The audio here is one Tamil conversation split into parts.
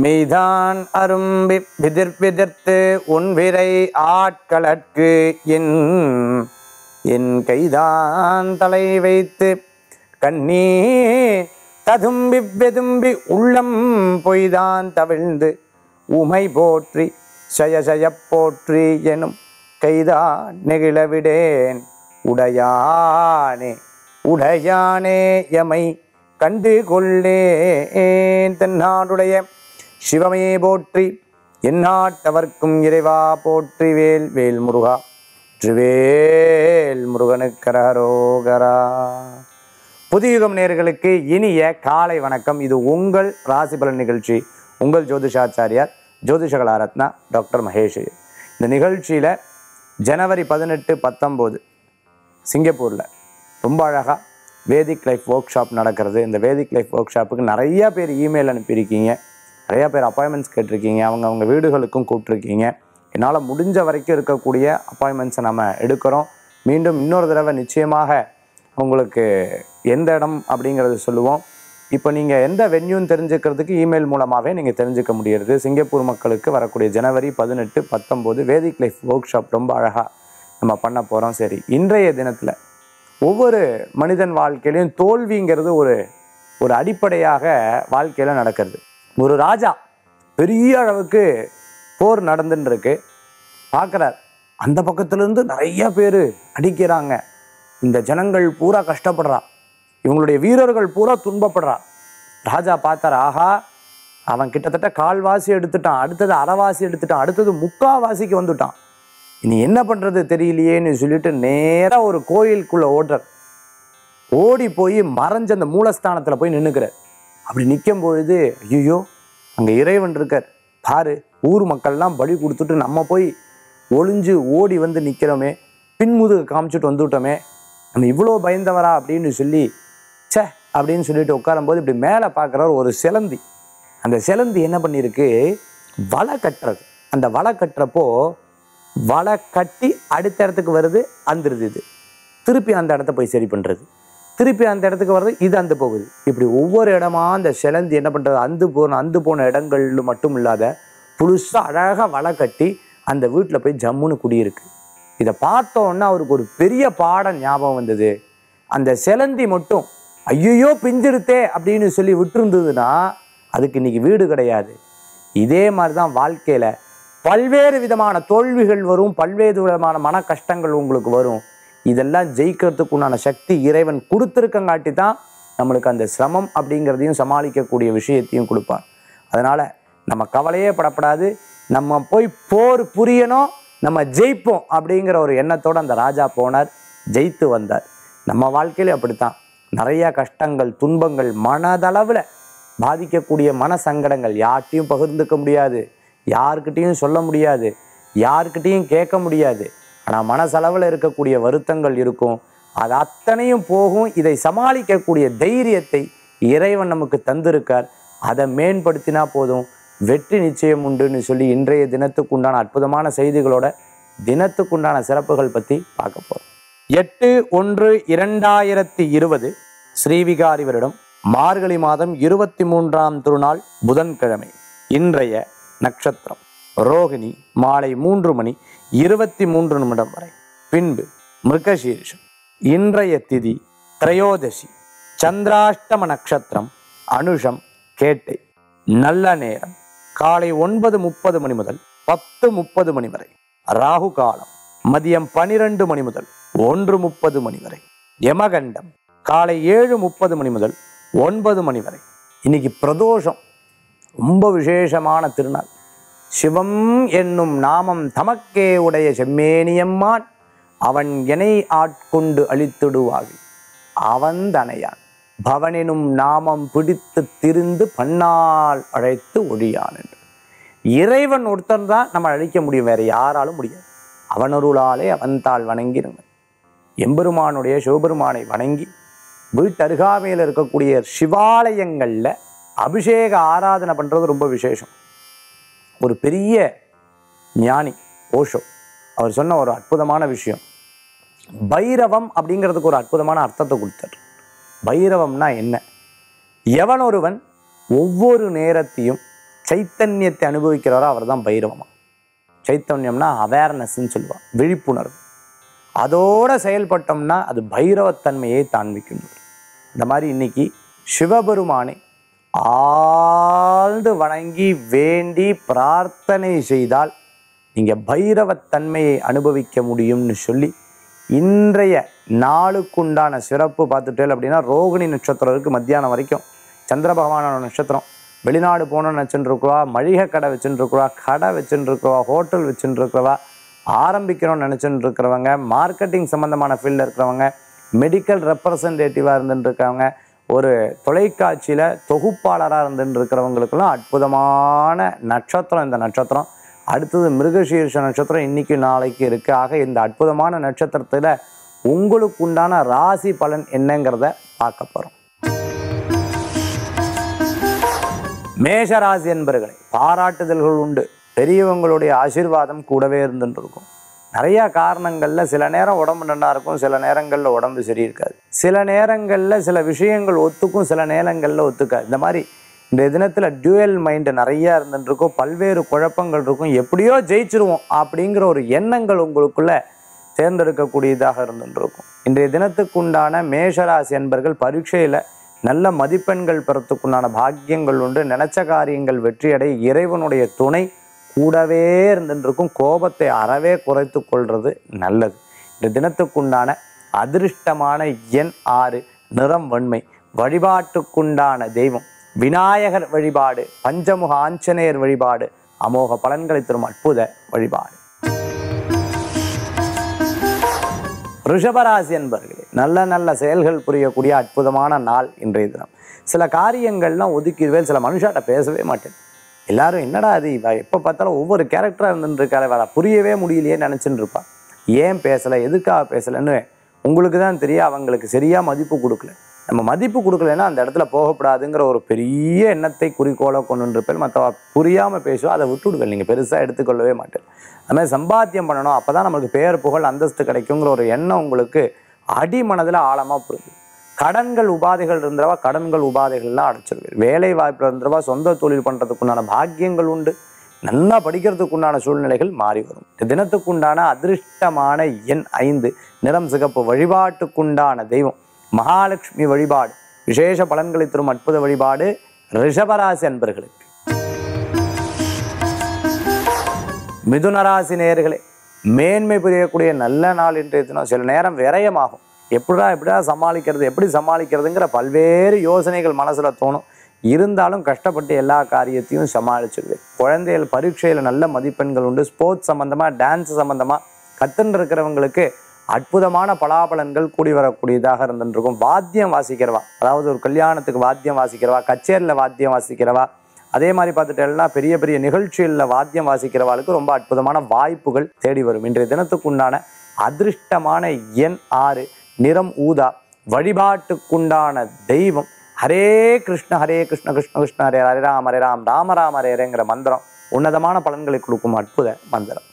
மெய்தான் அரும்பி விதிர் விதிர்த்து உன் விரை ஆட்களற்கு என் என் கைதான் தலை வைத்து கண்ணீ ததும்பி வெதும்பி உள்ளம் பொய்தான் தவிழ்ந்து உமை போற்றி சய சய போற்றி எனும் கைதான் நெகிழவிடேன் உடையானே உடையானே எமை கண்டு கொள்ளேன் தென்னாடுடைய சிவமே போற்றி எந்நாட்டவர்க்கும் இறைவா போற்றி வேல் வேல் முருகா திருவேல் முருகனுக்கரோகரா புதியுகம் நேர்களுக்கு இனிய காலை வணக்கம் இது உங்கள் ராசி பலன் நிகழ்ச்சி உங்கள் ஜோதிஷாச்சாரியார் ஜோதிஷகலா ரத்னா டாக்டர் மகேஷ் இந்த நிகழ்ச்சியில் ஜனவரி பதினெட்டு பத்தொம்போது சிங்கப்பூரில் ரொம்ப அழகாக வேதிக் லைஃப் ஒர்க் ஷாப் நடக்கிறது இந்த வேதிக் லைஃப் ஒர்க் ஷாப்புக்கு நிறைய பேர் இமெயில் அனுப்பியிருக்கீங்க நிறைய பேர் அப்பாயின்மெண்ட்ஸ் கேட்டிருக்கீங்க அவங்க அவங்க வீடுகளுக்கும் கூப்பிட்ருக்கீங்க என்னால் முடிஞ்ச வரைக்கும் இருக்கக்கூடிய அப்பாயின்மெண்ட்ஸை நம்ம எடுக்கிறோம் மீண்டும் இன்னொரு தடவை நிச்சயமாக உங்களுக்கு எந்த இடம் அப்படிங்கிறத சொல்லுவோம் இப்போ நீங்கள் எந்த வென்யூன்னு தெரிஞ்சுக்கிறதுக்கு இமெயில் மூலமாகவே நீங்கள் தெரிஞ்சுக்க முடியுது சிங்கப்பூர் மக்களுக்கு வரக்கூடிய ஜனவரி பதினெட்டு பத்தொம்போது வேதிக் லைஃப் ஒர்க் ஷாப் ரொம்ப அழகாக நம்ம பண்ண போகிறோம் சரி இன்றைய தினத்தில் ஒவ்வொரு மனிதன் வாழ்க்கையிலையும் தோல்விங்கிறது ஒரு ஒரு அடிப்படையாக வாழ்க்கையில் நடக்கிறது ஒரு ராஜா பெரிய அளவுக்கு போர் நடந்துன்னு இருக்கு பார்க்குறார் அந்த பக்கத்துலேருந்து நிறைய பேர் அடிக்கிறாங்க இந்த ஜனங்கள் பூரா கஷ்டப்படுறா இவங்களுடைய வீரர்கள் பூரா துன்பப்படுறா ராஜா பார்த்தார் ஆஹா அவன் கிட்டத்தட்ட கால்வாசி எடுத்துட்டான் அடுத்தது அரைவாசி எடுத்துட்டான் அடுத்தது முக்காவாசிக்கு வந்துட்டான் இனி என்ன பண்ணுறது தெரியலையேன்னு சொல்லிட்டு நேராக ஒரு கோயிலுக்குள்ளே ஓடுறார் ஓடி போய் மறைஞ்ச அந்த மூலஸ்தானத்தில் போய் நின்றுக்கிறார் அப்படி நிற்கும் பொழுது ஐயோ அங்கே இறைவன் இருக்கார் பாரு ஊர் மக்கள்லாம் பலி கொடுத்துட்டு நம்ம போய் ஒளிஞ்சு ஓடி வந்து நிற்கிறோமே பின்முதுகு காமிச்சிட்டு வந்துவிட்டோமே நம்ம இவ்வளோ பயந்தவரா அப்படின்னு சொல்லி ச்சே அப்படின்னு சொல்லிட்டு உட்காரும்போது இப்படி மேலே பார்க்குறவர் ஒரு சிலந்தி அந்த சிலந்தி என்ன பண்ணியிருக்கு வலை கட்டுறது அந்த வலை கட்டுறப்போ வலை கட்டி அடுத்த இடத்துக்கு வருது அந்துருது இது திருப்பி அந்த இடத்த போய் சரி பண்ணுறது திருப்பி அந்த இடத்துக்கு வர்றது இது அந்த போகுது இப்படி ஒவ்வொரு இடமா அந்த சிலந்தி என்ன பண்ணுறது அந்து போன அந்து போன இடங்கள்ல மட்டும் இல்லாத புதுசாக அழகாக வலை கட்டி அந்த வீட்டில் போய் ஜம்முன்னு குடியிருக்கு இதை பார்த்தோன்னா அவருக்கு ஒரு பெரிய பாடம் ஞாபகம் வந்தது அந்த சிலந்தி மட்டும் ஐயோ பிஞ்சிருத்தே அப்படின்னு சொல்லி விட்டுருந்ததுன்னா அதுக்கு இன்னைக்கு வீடு கிடையாது இதே மாதிரி தான் வாழ்க்கையில் பல்வேறு விதமான தோல்விகள் வரும் பல்வேறு விதமான மன கஷ்டங்கள் உங்களுக்கு வரும் இதெல்லாம் ஜெயிக்கிறதுக்கு உண்டான சக்தி இறைவன் கொடுத்துருக்கங்காட்டி தான் நம்மளுக்கு அந்த சிரமம் அப்படிங்கிறதையும் சமாளிக்கக்கூடிய விஷயத்தையும் கொடுப்பார் அதனால் நம்ம கவலையே படப்படாது நம்ம போய் போர் புரியணும் நம்ம ஜெயிப்போம் அப்படிங்கிற ஒரு எண்ணத்தோடு அந்த ராஜா போனார் ஜெயித்து வந்தார் நம்ம வாழ்க்கையில அப்படித்தான் நிறைய கஷ்டங்கள் துன்பங்கள் மனதளவில் பாதிக்கக்கூடிய மன சங்கடங்கள் யார்கிட்டையும் பகிர்ந்துக்க முடியாது யாருக்கிட்டையும் சொல்ல முடியாது யாருக்கிட்டையும் கேட்க முடியாது ஆனால் மனசளவில் இருக்கக்கூடிய வருத்தங்கள் இருக்கும் அது அத்தனையும் போகும் இதை சமாளிக்கக்கூடிய தைரியத்தை இறைவன் நமக்கு தந்திருக்கார் அதை மேம்படுத்தினா போதும் வெற்றி நிச்சயம் உண்டுன்னு சொல்லி இன்றைய தினத்துக்குண்டான அற்புதமான செய்திகளோட தினத்துக்குண்டான சிறப்புகள் பற்றி பார்க்க போகிறோம் எட்டு ஒன்று இரண்டாயிரத்தி இருபது ஸ்ரீவிகாரி வருடம் மார்கழி மாதம் இருபத்தி மூன்றாம் திருநாள் புதன்கிழமை இன்றைய நட்சத்திரம் ரோகிணி மாலை மூன்று மணி இருபத்தி மூன்று நிமிடம் வரை பின்பு மிருகசீரிஷம் இன்றைய திதி திரையோதசி சந்திராஷ்டம நட்சத்திரம் அனுஷம் கேட்டை நல்ல நேரம் காலை ஒன்பது முப்பது மணி முதல் பத்து முப்பது மணி வரை ராகு காலம் மதியம் பனிரெண்டு மணி முதல் ஒன்று முப்பது மணி வரை யமகண்டம் காலை ஏழு முப்பது மணி முதல் ஒன்பது மணி வரை இன்னைக்கு பிரதோஷம் ரொம்ப விசேஷமான திருநாள் சிவம் என்னும் நாமம் தமக்கே உடைய செம்மேனியம்மான் அவன் எனை ஆட்கொண்டு அழித்திடுவாவி அவன் தனையான் பவனெனும் நாமம் பிடித்து திரிந்து பன்னால் அழைத்து ஒழியான் என்று இறைவன் ஒருத்தன் தான் நம்ம அழிக்க முடியும் வேற யாராலும் முடியாது அவனருளாலே அவன்தாள் வணங்கிருங்க எம்பெருமானுடைய சிவபெருமானை வணங்கி வீட்டருகாமையில் இருக்கக்கூடிய சிவாலயங்களில் அபிஷேக ஆராதனை பண்ணுறது ரொம்ப விசேஷம் ஒரு பெரிய ஞானி ஓஷோ அவர் சொன்ன ஒரு அற்புதமான விஷயம் பைரவம் அப்படிங்கிறதுக்கு ஒரு அற்புதமான அர்த்தத்தை கொடுத்தார் பைரவம்னா என்ன எவன் ஒருவன் ஒவ்வொரு நேரத்தையும் சைத்தன்யத்தை அனுபவிக்கிறவரோ அவர் தான் பைரவமா சைத்தன்யம்னா அவேர்னஸ்ன்னு சொல்லுவாள் விழிப்புணர்வு அதோட செயல்பட்டோம்னா அது பைரவத்தன்மையை தாண்பிக்கும் இந்த மாதிரி இன்னைக்கு சிவபெருமானை ஆழ்ந்து வணங்கி வேண்டி பிரார்த்தனை செய்தால் நீங்கள் பைரவத்தன்மையை அனுபவிக்க முடியும்னு சொல்லி இன்றைய நாளுக்குண்டான சிறப்பு பார்த்துட்டேன் அப்படின்னா ரோகிணி நட்சத்திரம் இருக்குது மத்தியானம் வரைக்கும் சந்திர பகவானோட நட்சத்திரம் வெளிநாடு போகணும்னு நினச்சிட்டுருக்குவா மளிகை கடை வச்சுட்டுருக்குவா கடை வச்சுட்டுருக்குவா ஹோட்டல் வச்சுட்டுருக்குவா ஆரம்பிக்கணும்னு நினச்சிட்டு இருக்கிறவங்க மார்க்கெட்டிங் சம்மந்தமான ஃபீல்டில் இருக்கிறவங்க மெடிக்கல் ரெப்ரசன்டேட்டிவாக இருந்துட்டு இருக்கவங்க ஒரு தொலைக்காட்சியில் தொகுப்பாளராக இருந்துட்டு இருக்கிறவங்களுக்கெல்லாம் அற்புதமான நட்சத்திரம் இந்த நட்சத்திரம் அடுத்தது மிருகசீர்ஷ நட்சத்திரம் இன்னைக்கு நாளைக்கு இருக்கு ஆக இந்த அற்புதமான நட்சத்திரத்தில் உங்களுக்கு உண்டான ராசி பலன் என்னங்கிறத பார்க்க போகிறோம் மேஷராசி என்பர்களே பாராட்டுதல்கள் உண்டு பெரியவங்களுடைய ஆசீர்வாதம் கூடவே இருந்துட்டு இருக்கும் நிறைய காரணங்களில் சில நேரம் உடம்பு நல்லா இருக்கும் சில நேரங்களில் உடம்பு சரி இருக்காது சில நேரங்களில் சில விஷயங்கள் ஒத்துக்கும் சில நேரங்களில் ஒத்துக்காது இந்த மாதிரி இந்த தினத்தில் டியூயல் மைண்டு நிறைய இருந்துட்டு இருக்கும் பல்வேறு குழப்பங்கள் இருக்கும் எப்படியோ ஜெயிச்சிருவோம் அப்படிங்கிற ஒரு எண்ணங்கள் உங்களுக்குள்ள தேர்ந்தெடுக்கக்கூடியதாக இருந்துட்டு இருக்கும் இன்றைய தினத்துக்குண்டான மேஷராசி என்பர்கள் பரீட்சையில் நல்ல மதிப்பெண்கள் பெறத்துக்குண்டான பாக்கியங்கள் உண்டு நினைச்ச காரியங்கள் வெற்றியடை இறைவனுடைய துணை கூடவே இருந்துட்டு இருக்கும் கோபத்தை அறவே குறைத்து கொள்வது நல்லது இந்த தினத்துக்குண்டான அதிர்ஷ்டமான எண் ஆறு நிறம் வன்மை வழிபாட்டுக்குண்டான தெய்வம் விநாயகர் வழிபாடு பஞ்சமுக ஆஞ்சநேயர் வழிபாடு அமோக பலன்களை தரும் அற்புத வழிபாடு ரிஷபராசி என்பர்களே நல்ல நல்ல செயல்கள் புரியக்கூடிய அற்புதமான நாள் இன்றைய தினம் சில காரியங்கள்லாம் ஒதுக்கிடுவேன் சில மனுஷாட்ட பேசவே மாட்டேன் எல்லாரும் என்னடா அது இவ எப்போ பார்த்தாலும் ஒவ்வொரு கேரக்டராக இருந்துட்டு இருக்காரு வேற புரியவே முடியலையே நினச்சிட்டு இருப்பா ஏன் பேசலை எதுக்காக பேசலைன்னு உங்களுக்கு தான் தெரியும் அவங்களுக்கு சரியாக மதிப்பு கொடுக்கல நம்ம மதிப்பு கொடுக்கலன்னா அந்த இடத்துல போகக்கூடாதுங்கிற ஒரு பெரிய எண்ணத்தை குறிக்கோளை கொண்டு இருப்பேன் மற்றவ புரியாமல் பேசுவோம் அதை விட்டுவிடுவேன் நீங்கள் பெருசாக எடுத்துக்கொள்ளவே மாட்டேன் அது மாதிரி சம்பாத்தியம் பண்ணணும் அப்போ தான் நமக்கு பேர் புகழ் அந்தஸ்து கிடைக்குங்கிற ஒரு எண்ணம் உங்களுக்கு அடி மனதில் ஆழமாக புரியுது கடன்கள் உபாதைகள் இருந்தவா கடன்கள் உபாதைகள்லாம் அடைச்சிருவேன் வேலை வாய்ப்பில் இருந்தவா சொந்த தொழில் பண்ணுறதுக்குண்டான பாக்கியங்கள் உண்டு நல்லா படிக்கிறதுக்குண்டான சூழ்நிலைகள் மாறி வரும் இந்த தினத்துக்குண்டான அதிர்ஷ்டமான எண் ஐந்து நிறம் சிகப்பு வழிபாட்டுக்குண்டான தெய்வம் மகாலட்சுமி வழிபாடு விசேஷ பலன்களை தரும் அற்புத வழிபாடு ரிஷபராசி அன்பர்களுக்கு மிதுனராசி நேயர்களே மேன்மை புரியக்கூடிய நல்ல நாள் இன்றைய தினம் சில நேரம் விரயமாகும் எப்படிடா எப்படிடா சமாளிக்கிறது எப்படி சமாளிக்கிறதுங்கிற பல்வேறு யோசனைகள் மனசுல தோணும் இருந்தாலும் கஷ்டப்பட்டு எல்லா காரியத்தையும் சமாளிச்சிருவேன் குழந்தைகள் பரீட்சையில் நல்ல மதிப்பெண்கள் உண்டு ஸ்போர்ட்ஸ் சம்மந்தமாக டான்ஸ் சம்மந்தமாக கத்துன்னு இருக்கிறவங்களுக்கு அற்புதமான பலாபலன்கள் கூடி வரக்கூடியதாக இருந்துருக்கும் வாத்தியம் வாசிக்கிறவா அதாவது ஒரு கல்யாணத்துக்கு வாத்தியம் வாசிக்கிறவா கச்சேரியில் வாத்தியம் வாசிக்கிறவா அதே மாதிரி பார்த்துட்டேன்னா பெரிய பெரிய நிகழ்ச்சிகளில் வாத்தியம் வாசிக்கிறவாளுக்கு ரொம்ப அற்புதமான வாய்ப்புகள் தேடி வரும் இன்றைய தினத்துக்குண்டான அதிர்ஷ்டமான எண் ஆறு நிறம் ஊதா வழிபாட்டுக்குண்டான தெய்வம் ஹரே கிருஷ்ண ஹரே கிருஷ்ண கிருஷ்ண கிருஷ்ண ஹரே ஹரே ராம் ஹரே ராம் ராம ராம ஹரே ஹரேங்கிற மந்திரம் உன்னதமான பலன்களை கொடுக்கும் அற்புத மந்திரம்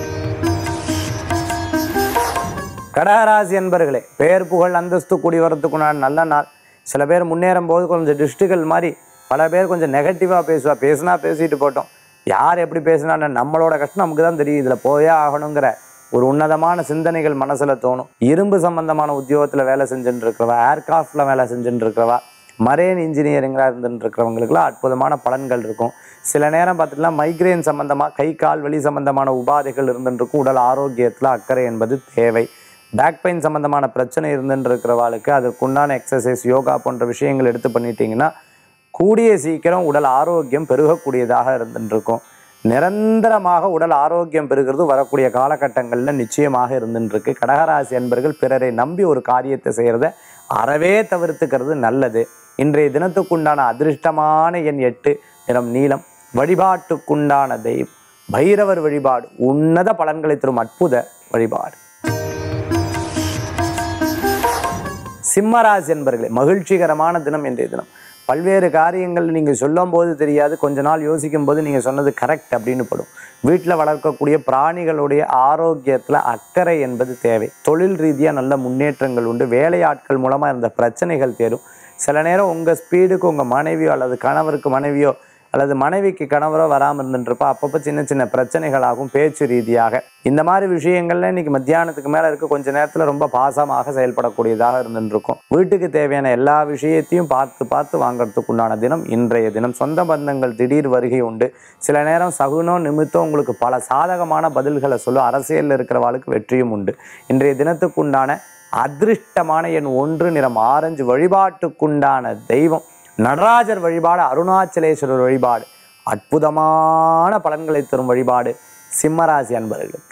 கடகராசி என்பர்களே பேர் புகழ் அந்தஸ்து கூடி வரத்துக்குண்டான நல்ல நாள் சில பேர் முன்னேறும் போது கொஞ்சம் டிஸ்ட்ரிகள் மாதிரி பல பேர் கொஞ்சம் நெகட்டிவாக பேசுவா பேசுனா பேசிட்டு போட்டோம் யார் எப்படி பேசுனான்னு நம்மளோட கஷ்டம் நமக்கு தான் தெரியும் இதில் போயே ஆகணுங்கிற ஒரு உன்னதமான சிந்தனைகள் மனசில் தோணும் இரும்பு சம்பந்தமான உத்தியோகத்தில் வேலை செஞ்சுட்டு இருக்கிறவா ஏர்கிராஃப்டில் வேலை செஞ்சுட்டு இருக்கிறவா மரேன் இன்ஜினியரிங்காக இருந்துட்டு இருக்கிறவங்களுக்குலாம் அற்புதமான பலன்கள் இருக்கும் சில நேரம் பார்த்துட்டுலாம் மைக்ரேன் சம்பந்தமாக கை கால் வலி சம்பந்தமான உபாதைகள் இருந்துட்டு இருக்கும் உடல் ஆரோக்கியத்தில் அக்கறை என்பது தேவை பேக் பெயின் சம்பந்தமான பிரச்சனை இருந்துட்டு இருக்கிறவாளுக்கு அதற்குண்டான எக்ஸசைஸ் யோகா போன்ற விஷயங்கள் எடுத்து பண்ணிட்டீங்கன்னா கூடிய சீக்கிரம் உடல் ஆரோக்கியம் பெருகக்கூடியதாக இருந்துட்டு இருக்கும் நிரந்தரமாக உடல் ஆரோக்கியம் பெறுகிறது வரக்கூடிய காலகட்டங்களில் நிச்சயமாக இருந்துட்டு இருக்கு கடகராசி என்பர்கள் பிறரை நம்பி ஒரு காரியத்தை செய்கிறத அறவே தவிர்த்துக்கிறது நல்லது இன்றைய தினத்துக்குண்டான அதிர்ஷ்டமான எண் எட்டு நிறம் நீளம் வழிபாட்டுக்குண்டான தெய்வம் பைரவர் வழிபாடு உன்னத பலன்களை தரும் அற்புத வழிபாடு சிம்மராசி என்பர்களே மகிழ்ச்சிகரமான தினம் இன்றைய தினம் பல்வேறு காரியங்கள் நீங்கள் சொல்லும் போது தெரியாது கொஞ்ச நாள் யோசிக்கும் போது நீங்கள் சொன்னது கரெக்ட் அப்படின்னு படும் வீட்டில் வளர்க்கக்கூடிய பிராணிகளுடைய ஆரோக்கியத்தில் அக்கறை என்பது தேவை தொழில் ரீதியாக நல்ல முன்னேற்றங்கள் உண்டு வேலையாட்கள் மூலமாக இருந்த பிரச்சனைகள் தேரும் சில நேரம் உங்கள் ஸ்பீடுக்கு உங்கள் மனைவியோ அல்லது கணவருக்கு மனைவியோ அல்லது மனைவிக்கு கணவரோ வராமல் இருந்துட்டுருப்பா அப்பப்போ சின்ன சின்ன பிரச்சனைகளாகும் பேச்சு ரீதியாக இந்த மாதிரி விஷயங்கள்ல இன்னைக்கு மத்தியானத்துக்கு மேலே இருக்க கொஞ்ச நேரத்தில் ரொம்ப பாசமாக செயல்படக்கூடியதாக இருந்துட்டு இருக்கும் வீட்டுக்கு தேவையான எல்லா விஷயத்தையும் பார்த்து பார்த்து வாங்குறதுக்கு உண்டான தினம் இன்றைய தினம் சொந்த பந்தங்கள் திடீர் வருகை உண்டு சில நேரம் சகுனம் நிமித்தம் உங்களுக்கு பல சாதகமான பதில்களை சொல்லும் அரசியலில் இருக்கிறவாளுக்கு வெற்றியும் உண்டு இன்றைய தினத்துக்கு உண்டான அதிர்ஷ்டமான என் ஒன்று நிறம் ஆரஞ்சு வழிபாட்டுக்குண்டான தெய்வம் நடராஜர் வழிபாடு அருணாச்சலேஸ்வரர் வழிபாடு அற்புதமான பலன்களை தரும் வழிபாடு சிம்மராசி அன்பர்களுக்கு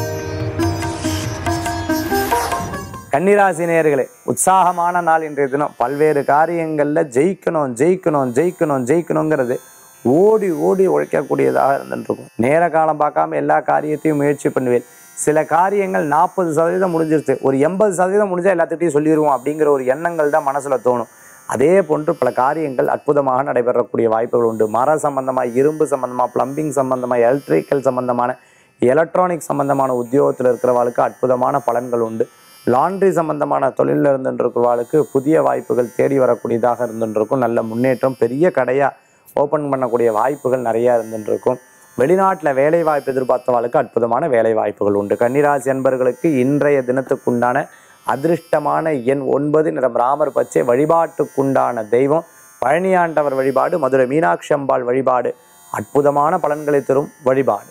கன்னிராசி நேயர்களே உற்சாகமான நாள் இன்றைய தினம் பல்வேறு காரியங்களில் ஜெயிக்கணும் ஜெயிக்கணும் ஜெயிக்கணும் ஜெயிக்கணுங்கிறது ஓடி ஓடி உழைக்கக்கூடியதாக இருந்துருக்கும் நேர காலம் பார்க்காம எல்லா காரியத்தையும் முயற்சி பண்ணுவேன் சில காரியங்கள் நாற்பது சதவீதம் முடிஞ்சிருச்சு ஒரு எண்பது சதவீதம் முடிஞ்சால் எல்லாத்துட்டையும் சொல்லிடுவோம் அப்படிங்கிற ஒரு எண்ணங்கள் தான் மனசில் தோணும் அதே போன்று பல காரியங்கள் அற்புதமாக நடைபெறக்கூடிய வாய்ப்புகள் உண்டு மர சம்பந்தமாக இரும்பு சம்பந்தமாக பிளம்பிங் சம்பந்தமாக எலக்ட்ரிக்கல் சம்பந்தமான எலக்ட்ரானிக் சம்பந்தமான உத்தியோகத்தில் இருக்கிறவாளுக்கு அற்புதமான பலன்கள் உண்டு லாண்ட்ரி சம்பந்தமான தொழிலில் இருந்துருக்கிறவாளுக்கு புதிய வாய்ப்புகள் தேடி வரக்கூடியதாக இருந்துருக்கும் நல்ல முன்னேற்றம் பெரிய கடையாக ஓப்பன் பண்ணக்கூடிய வாய்ப்புகள் நிறையா இருந்துருக்கும் வெளிநாட்டில் வேலை வாய்ப்பு எதிர்பார்த்தவாளுக்கு அற்புதமான வேலை வாய்ப்புகள் உண்டு கன்னிராசி அன்பர்களுக்கு இன்றைய தினத்துக்குண்டான அதிர்ஷ்டமான எண் ஒன்பது நிறம் ராமர் பச்சை வழிபாட்டுக்குண்டான தெய்வம் பழனியாண்டவர் வழிபாடு மதுரை மீனாட்சி அம்பாள் வழிபாடு அற்புதமான பலன்களை தரும் வழிபாடு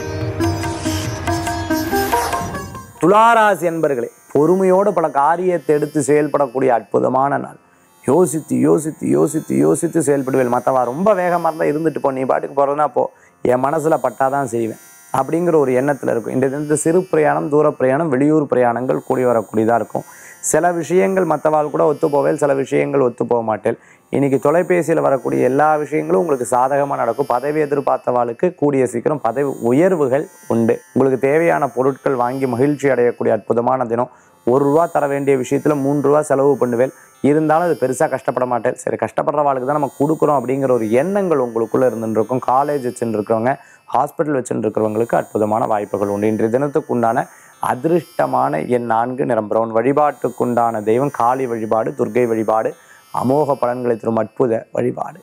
துளாராசி என்பர்களே பொறுமையோடு பல காரியத்தை எடுத்து செயல்படக்கூடிய அற்புதமான நாள் யோசித்து யோசித்து யோசித்து யோசித்து செயல்படுவேன் மற்றவா ரொம்ப வேகமாக இருந்தால் இருந்துட்டு போ நீ பாட்டுக்கு போகிறதுனா போ என் மனசில் பட்டாதான் செய்வேன் அப்படிங்கிற ஒரு எண்ணத்தில் இருக்கும் இந்த தினத்தில் சிறு பிரயாணம் தூர பிரயாணம் வெளியூர் பிரயாணங்கள் கூடி வரக்கூடியதாக இருக்கும் சில விஷயங்கள் மற்றவாள் கூட ஒத்து போவேல் சில விஷயங்கள் ஒத்து போக மாட்டேன் இன்னைக்கு தொலைபேசியில் வரக்கூடிய எல்லா விஷயங்களும் உங்களுக்கு சாதகமாக நடக்கும் பதவி எதிர்பார்த்தவாளுக்கு கூடிய சீக்கிரம் பதவி உயர்வுகள் உண்டு உங்களுக்கு தேவையான பொருட்கள் வாங்கி மகிழ்ச்சி அடையக்கூடிய அற்புதமான தினம் ஒரு ரூபா தர வேண்டிய விஷயத்தில் மூன்று ரூபா செலவு பண்ணுவேன் இருந்தாலும் அது பெருசாக கஷ்டப்பட மாட்டேன் சரி கஷ்டப்படுறவாளுக்கு தான் நம்ம கொடுக்குறோம் அப்படிங்கிற ஒரு எண்ணங்கள் உங்களுக்குள்ளே இருந்துருக்கும் காலேஜ் வச்சுட்டு இருக்கிறவங்க ஹாஸ்பிட்டல் வச்சுட்டு இருக்கிறவங்களுக்கு அற்புதமான வாய்ப்புகள் உண்டு இன்றைய தினத்துக்கு உண்டான அதிர்ஷ்டமான என் நான்கு நிறம் பிரவுன் வழிபாட்டுக்குண்டான தெய்வம் காளி வழிபாடு துர்க்கை வழிபாடு அமோக பலன்களை தரும் அற்புத வழிபாடு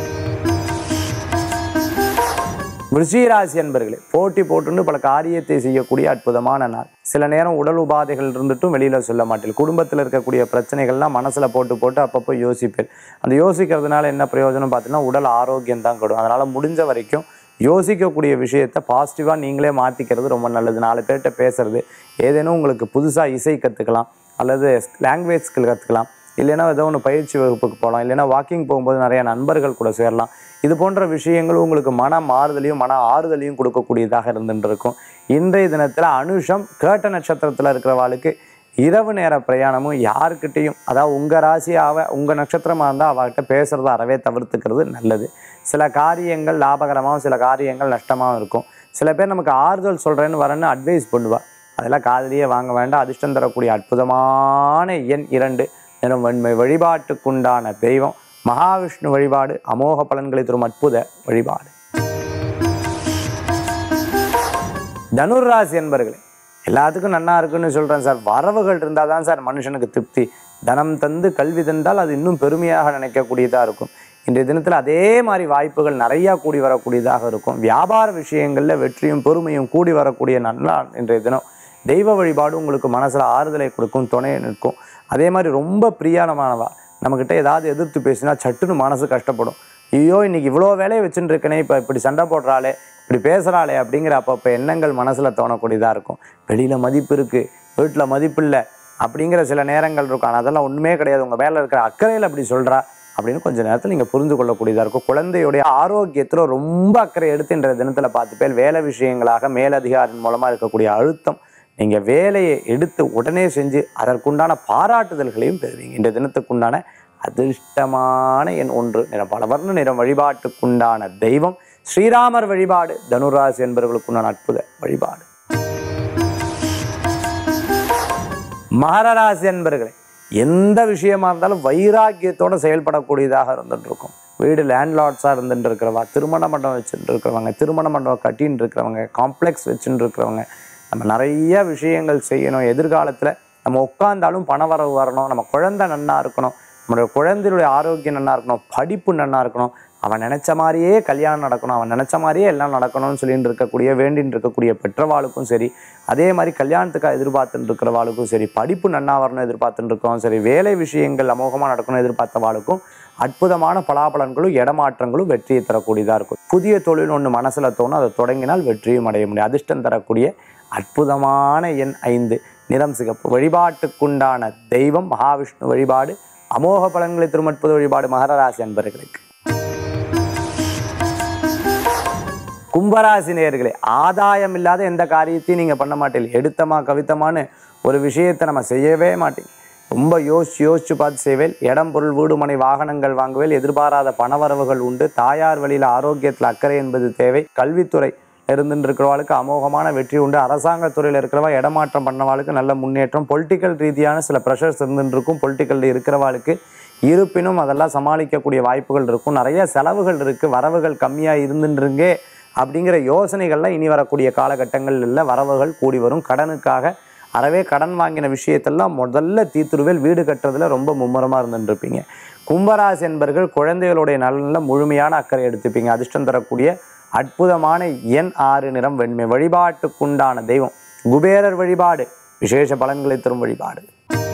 விருச்சிகராசி அன்பர்களே போட்டி போட்டுன்னு பல காரியத்தை செய்யக்கூடிய அற்புதமான நாள் சில நேரம் உடல் உபாதைகள் இருந்துட்டும் வெளியில சொல்ல மாட்டேன் குடும்பத்தில் இருக்கக்கூடிய பிரச்சனைகள்லாம் மனசுல போட்டு போட்டு அப்பப்போ யோசிப்பேன் அந்த யோசிக்கிறதுனால என்ன பிரயோஜனம் பார்த்தீங்கன்னா உடல் ஆரோக்கியம் தான் கெடும் அதனால முடிஞ்ச வரைக்கும் யோசிக்கக்கூடிய விஷயத்த பாசிட்டிவாக நீங்களே மாற்றிக்கிறது ரொம்ப நல்லது நாலு பேர்கிட்ட பேசுறது ஏதேனும் உங்களுக்கு புதுசாக இசை கற்றுக்கலாம் அல்லது லாங்குவேஜ் ஸ்கில் கற்றுக்கலாம் இல்லைன்னா ஏதோ ஒன்று பயிற்சி வகுப்புக்கு போகலாம் இல்லைன்னா வாக்கிங் போகும்போது நிறைய நண்பர்கள் கூட சேரலாம் இது போன்ற விஷயங்கள் உங்களுக்கு மன மாறுதலையும் மன ஆறுதலையும் கொடுக்கக்கூடியதாக இருந்துட்டு இருக்கும் இன்றைய தினத்தில் அனுஷம் கேட்ட நட்சத்திரத்தில் இருக்கிறவாளுக்கு இரவு நேர பிரயாணமும் யாருக்கிட்டேயும் அதாவது உங்கள் ராசியாவ உங்கள் நட்சத்திரமாக இருந்தால் அவகிட்ட பேசுகிறத அறவே தவிர்த்துக்கிறது நல்லது சில காரியங்கள் லாபகரமாகவும் சில காரியங்கள் நஷ்டமாகவும் இருக்கும் சில பேர் நமக்கு ஆறுதல் சொல்கிறேன்னு வரேன்னு அட்வைஸ் பண்ணுவா அதெல்லாம் காதலியே வாங்க வேண்டாம் அதிர்ஷ்டம் தரக்கூடிய அற்புதமான எண் இரண்டு எனும் வெண்மை வழிபாட்டுக்குண்டான தெய்வம் மகாவிஷ்ணு வழிபாடு அமோக பலன்களை தரும் அற்புத வழிபாடு தனுர்ராசி என்பர்களே எல்லாத்துக்கும் நன்னா இருக்குன்னு சொல்கிறேன் சார் வரவுகள் இருந்தால் தான் சார் மனுஷனுக்கு திருப்தி தனம் தந்து கல்வி தந்தால் அது இன்னும் பெருமையாக நினைக்கக்கூடியதாக இருக்கும் இன்றைய தினத்தில் அதே மாதிரி வாய்ப்புகள் நிறையா கூடி வரக்கூடியதாக இருக்கும் வியாபார விஷயங்களில் வெற்றியும் பொறுமையும் கூடி வரக்கூடிய நன்னாள் இன்றைய தினம் தெய்வ வழிபாடு உங்களுக்கு மனசில் ஆறுதலை கொடுக்கும் துணை நிற்கும் அதே மாதிரி ரொம்ப பிரியானமானவா நம்மக்கிட்ட ஏதாவது எதிர்த்து பேசினா சட்டுன்னு மனசு கஷ்டப்படும் ஐயோ இன்னைக்கு இவ்வளோ வேலையை வச்சுட்டு இருக்கனே இப்போ இப்படி சண்டை போடுறாளே இப்படி பேசுகிறாளே அப்படிங்கிற அப்பப்போ எண்ணங்கள் மனசில் தோணக்கூடியதாக இருக்கும் வெளியில் மதிப்பு இருக்குது வீட்டில் மதிப்பு இல்லை அப்படிங்கிற சில நேரங்கள் இருக்கும் ஆனால் அதெல்லாம் ஒன்றுமே கிடையாது உங்கள் மேலே இருக்கிற அக்கறையில் அப்படி சொல்கிறா அப்படின்னு கொஞ்ச நேரத்தில் நீங்கள் புரிந்து கொள்ளக்கூடியதாக இருக்கும் குழந்தையுடைய ஆரோக்கியத்தில் ரொம்ப அக்கறை எடுத்து இன்றைய தினத்தில் பார்த்து பேர் வேலை விஷயங்களாக மேலதிகாரின் மூலமாக இருக்கக்கூடிய அழுத்தம் நீங்கள் வேலையை எடுத்து உடனே செஞ்சு அதற்குண்டான பாராட்டுதல்களையும் பெறுவீங்க இந்த தினத்துக்குண்டான அதிர்ஷ்டமான எண் ஒன்று நிறம் பலவர்ண நிறம் வழிபாட்டுக்குண்டான தெய்வம் ஸ்ரீராமர் வழிபாடு தனுராசி என்பவர்களுக்குண்டான அற்புத வழிபாடு மகர ராசி என்பர்களே எந்த விஷயமா இருந்தாலும் வைராக்கியத்தோட செயல்படக்கூடியதாக இருந்துட்டு இருக்கும் வீடு லேண்ட்லார்ட்ஸாக இருந்துட்டு இருக்கிறவா திருமண மண்டபம் வச்சுட்டு இருக்கிறவங்க திருமண மண்டபம் கட்டின்னு இருக்கிறவங்க காம்ப்ளெக்ஸ் வச்சுட்டு இருக்கிறவங்க நம்ம நிறைய விஷயங்கள் செய்யணும் எதிர்காலத்தில் நம்ம உட்காந்தாலும் பண வரவு வரணும் நம்ம குழந்தை நன்னா இருக்கணும் நம்மளுடைய குழந்தையுடைய ஆரோக்கியம் நன்னா இருக்கணும் படிப்பு நன்னா இருக்கணும் அவன் நினச்ச மாதிரியே கல்யாணம் நடக்கணும் அவன் நினச்ச மாதிரியே எல்லாம் நடக்கணும்னு சொல்லிட்டு இருக்கக்கூடிய வேண்டின்னு இருக்கக்கூடிய பெற்றவாளுக்கும் சரி அதே மாதிரி கல்யாணத்துக்காக எதிர்பார்த்துட்டு இருக்கிறவாளுக்கும் சரி படிப்பு நன்னா வரணும் எதிர்பார்த்துட்டு இருக்கோம் சரி வேலை விஷயங்கள் அமோகமாக நடக்கணும் எதிர்பார்த்தவாளுக்கும் அற்புதமான பலாபலன்களும் இடமாற்றங்களும் வெற்றியை தரக்கூடியதாக இருக்கும் புதிய தொழில் ஒன்று மனசில் தோணும் அதை தொடங்கினால் வெற்றியும் அடைய முடியும் அதிர்ஷ்டம் தரக்கூடிய அற்புதமான எண் ஐந்து நிறம் சிகப்பு வழிபாட்டுக்குண்டான தெய்வம் மகாவிஷ்ணு வழிபாடு அமோக பலன்களை திருமற்பது வழிபாடு மகர ராசி அன்பர்களுக்கு கும்பராசி நேயர்களே ஆதாயம் இல்லாத எந்த காரியத்தையும் நீங்கள் பண்ண மாட்டீங்க எடுத்தமா கவித்தமான்னு ஒரு விஷயத்தை நம்ம செய்யவே மாட்டீங்க ரொம்ப யோசிச்சு யோசிச்சு பார்த்து செய்வேல் இடம் பொருள் வீடு மனை வாகனங்கள் வாங்குவேல் எதிர்பாராத பணவரவுகள் உண்டு தாயார் வழியில் ஆரோக்கியத்தில் அக்கறை என்பது தேவை கல்வித்துறை இருந்துட்டு இருக்கிறவாளுக்கு அமோகமான வெற்றி உண்டு அரசாங்கத்துறையில் இருக்கிறவா இடமாற்றம் பண்ணவாளுக்கு நல்ல முன்னேற்றம் பொலிட்டிக்கல் ரீதியான சில ப்ரெஷர்ஸ் இருந்துட்டு இருக்கும் பொலிட்டிக்கல் இருக்கிறவாளுக்கு இருப்பினும் அதெல்லாம் சமாளிக்கக்கூடிய வாய்ப்புகள் இருக்கும் நிறைய செலவுகள் இருக்குது வரவுகள் கம்மியாக இருந்துருங்க அப்படிங்கிற யோசனைகள்லாம் இனி வரக்கூடிய காலகட்டங்கள் இல்லை வரவுகள் கூடி வரும் கடனுக்காக அறவே கடன் வாங்கின விஷயத்தெல்லாம் முதல்ல தீத்துருவேல் வீடு கட்டுறதுல ரொம்ப மும்முரமாக இருந்துருப்பீங்க கும்பராசி என்பர்கள் குழந்தைகளுடைய நலனில் முழுமையான அக்கறை எடுத்துப்பீங்க அதிர்ஷ்டம் தரக்கூடிய அற்புதமான எண் ஆறு நிறம் வெண்மை வழிபாட்டுக்குண்டான தெய்வம் குபேரர் வழிபாடு விசேஷ பலன்களை தரும் வழிபாடு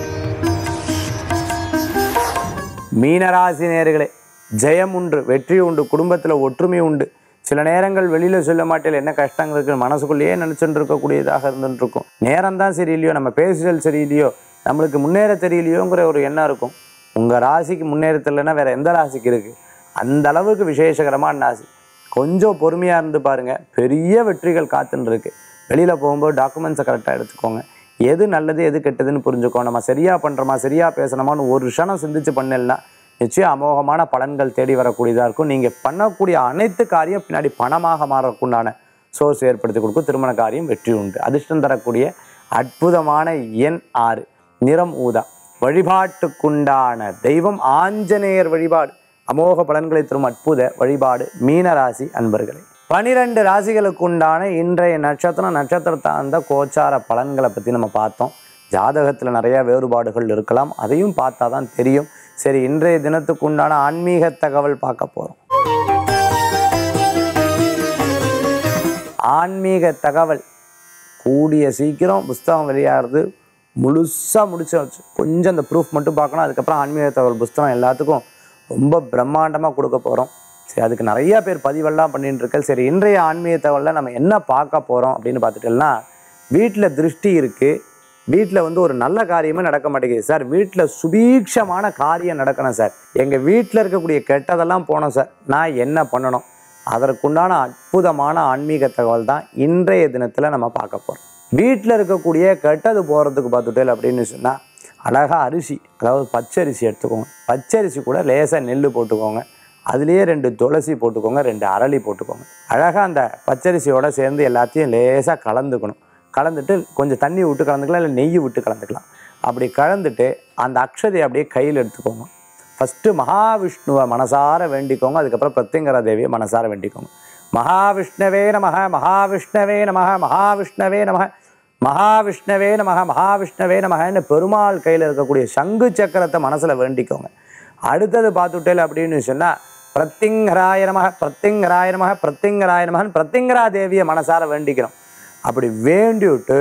மீனராசி நேர்களே ஜெயம் உண்டு வெற்றி உண்டு குடும்பத்தில் ஒற்றுமை உண்டு சில நேரங்கள் வெளியில் சொல்ல மாட்டேன் என்ன கஷ்டங்கள் இருக்குன்னு மனசுக்குள்ளேயே நினச்சிட்டு இருக்கக்கூடியதாக இருந்துட்டு இருக்கும் நேரம் தான் சரியில்லையோ நம்ம பேசுதல் சரியில்லையோ நம்மளுக்கு முன்னேற தெரியலையோங்கிற ஒரு எண்ணம் இருக்கும் உங்கள் ராசிக்கு முன்னேற தெரியலன்னா வேற எந்த ராசிக்கு இருக்குது அந்த அளவுக்கு விசேஷகரமான ராசி கொஞ்சம் பொறுமையாக இருந்து பாருங்க பெரிய வெற்றிகள் காத்துன்னு இருக்கு வெளியில் போகும்போது டாக்குமெண்ட்ஸை கரெக்டாக எடுத்துக்கோங்க எது நல்லது எது கெட்டதுன்னு புரிஞ்சுக்கோ நம்ம சரியாக பண்ணுறோமா சரியாக பேசணுமான்னு ஒரு க்ஷணம் சிந்திச்சு பண்ணலாம் நிச்சயம் அமோகமான பலன்கள் தேடி வரக்கூடியதாக இருக்கும் நீங்கள் பண்ணக்கூடிய அனைத்து காரியம் பின்னாடி பணமாக மாறக்குண்டான சோர்ஸ் ஏற்படுத்தி கொடுக்கும் திருமண காரியம் வெற்றி உண்டு அதிர்ஷ்டம் தரக்கூடிய அற்புதமான எண் ஆறு நிறம் ஊதா வழிபாட்டுக்குண்டான தெய்வம் ஆஞ்சநேயர் வழிபாடு அமோக பலன்களை தரும் அற்புத வழிபாடு மீன ராசி அன்பர்களே பனிரெண்டு ராசிகளுக்கு உண்டான இன்றைய நட்சத்திரம் நட்சத்திரத்தை அந்த கோச்சார பலன்களை பற்றி நம்ம பார்த்தோம் ஜாதகத்தில் நிறைய வேறுபாடுகள் இருக்கலாம் அதையும் பார்த்தா தான் தெரியும் சரி இன்றைய தினத்துக்கு உண்டான ஆன்மீக தகவல் பார்க்க போகிறோம் ஆன்மீக தகவல் கூடிய சீக்கிரம் புஸ்தகம் வெளியாகிறது முழுசாக முடிச்சாச்சு கொஞ்சம் அந்த ப்ரூஃப் மட்டும் பார்க்கணும் அதுக்கப்புறம் ஆன்மீக தகவல் புஸ்தகம் எல்லாத்துக்கும் ரொம்ப பிரம்மாண்டமாக கொடுக்க போகிறோம் சரி அதுக்கு நிறைய பேர் பதிவெல்லாம் பண்ணிட்டு இருக்கேன் சரி இன்றைய ஆன்மீக தகவலில் நம்ம என்ன பார்க்க போகிறோம் அப்படின்னு பார்த்துட்டோம்னா வீட்டில் திருஷ்டி இருக்குது வீட்டில் வந்து ஒரு நல்ல காரியமே நடக்க மாட்டேங்குது சார் வீட்டில் சுபீட்சமான காரியம் நடக்கணும் சார் எங்கள் வீட்டில் இருக்கக்கூடிய கெட்டதெல்லாம் போனோம் சார் நான் என்ன பண்ணணும் அதற்குண்டான அற்புதமான ஆன்மீக தகவல் தான் இன்றைய தினத்தில் நம்ம பார்க்க போகிறோம் வீட்டில் இருக்கக்கூடிய கெட்டது போகிறதுக்கு பார்த்துட்டேன் அப்படின்னு சொன்னால் அழகாக அரிசி அதாவது பச்சரிசி எடுத்துக்கோங்க பச்சரிசி கூட லேசாக நெல் போட்டுக்கோங்க அதுலேயே ரெண்டு துளசி போட்டுக்கோங்க ரெண்டு அரளி போட்டுக்கோங்க அழகாக அந்த பச்சரிசியோட சேர்ந்து எல்லாத்தையும் லேசாக கலந்துக்கணும் கலந்துட்டு கொஞ்சம் தண்ணி விட்டு கலந்துக்கலாம் இல்லை நெய் விட்டு கலந்துக்கலாம் அப்படி கலந்துட்டு அந்த அக்ஷதையை அப்படியே கையில் எடுத்துக்கோங்க ஃபஸ்ட்டு மகாவிஷ்ணுவை மனசார வேண்டிக்கோங்க அதுக்கப்புறம் பிரத்யங்கர தேவியை மனசார வேண்டிக்கோங்க மகாவிஷ்ணவே நமக மகாவிஷ்ணவே நமக மகாவிஷ்ணவே நமக மகாவிஷ்ணவே நமக மகாவிஷ்ணவே நமகன்னு பெருமாள் கையில் இருக்கக்கூடிய சங்கு சக்கரத்தை மனசில் வேண்டிக்கோங்க அடுத்தது பார்த்துட்டேல் அப்படின்னு சொன்னால் பிரத்திங்கராய நமக பிரத்திங்கராய நமக பிரத்திங்கராய நமகன் பிரத்திங்கரா தேவியை மனசார வேண்டிக்கிறோம் அப்படி வேண்டிவிட்டு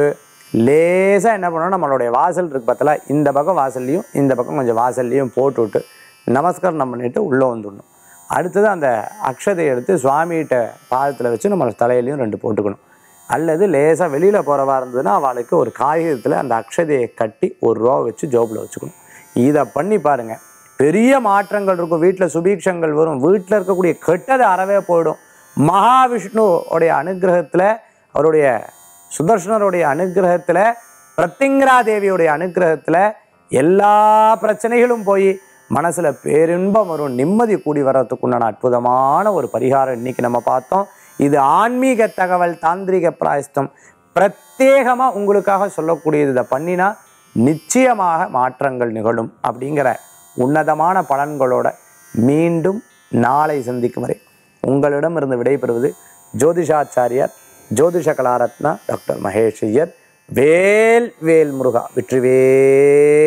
லேசாக என்ன பண்ணணும் நம்மளுடைய வாசல் இருக்கு பார்த்தல இந்த பக்கம் வாசல்லையும் இந்த பக்கம் கொஞ்சம் வாசல்லையும் போட்டு விட்டு நமஸ்காரம் பண்ணிட்டு உள்ளே வந்துடணும் அடுத்தது அந்த அக்ஷதையை எடுத்து சுவாமிகிட்ட பாதத்தில் வச்சு நம்ம தலையிலையும் ரெண்டு போட்டுக்கணும் அல்லது லேசாக வெளியில் போகிறவா இருந்ததுன்னா அவளுக்கு ஒரு காகிதத்தில் அந்த அக்ஷதையை கட்டி ஒரு ரூபா வச்சு ஜோபில் வச்சுக்கணும் இதை பண்ணி பாருங்கள் பெரிய மாற்றங்கள் இருக்கும் வீட்டில் சுபீக்ஷங்கள் வரும் வீட்டில் இருக்கக்கூடிய கெட்டது அறவே போயிடும் மகாவிஷ்ணு உடைய அனுகிரகத்தில் அவருடைய சுதர்ஷனருடைய அனுகிரகத்தில் பிரத்திங்கரா தேவியுடைய அனுகிரகத்தில் எல்லா பிரச்சனைகளும் போய் மனசில் பேரின்பம் வரும் நிம்மதி கூடி வர்றதுக்குண்டான அற்புதமான ஒரு பரிகாரம் இன்னைக்கு நம்ம பார்த்தோம் இது ஆன்மீக தகவல் தாந்திரிக பிராயஸ்தம் பிரத்யேகமாக உங்களுக்காக சொல்லக்கூடியது இதை பண்ணினா நிச்சயமாக மாற்றங்கள் நிகழும் அப்படிங்கிற உன்னதமான பலன்களோட மீண்டும் நாளை சந்திக்கும் வரை உங்களிடமிருந்து விடைபெறுவது ஜோதிஷாச்சாரியார் ஜோதிஷ கலாரத்னா டாக்டர் மகேஷ் ஐயர் வேல் வேல் முருகா வெற்றிவேல்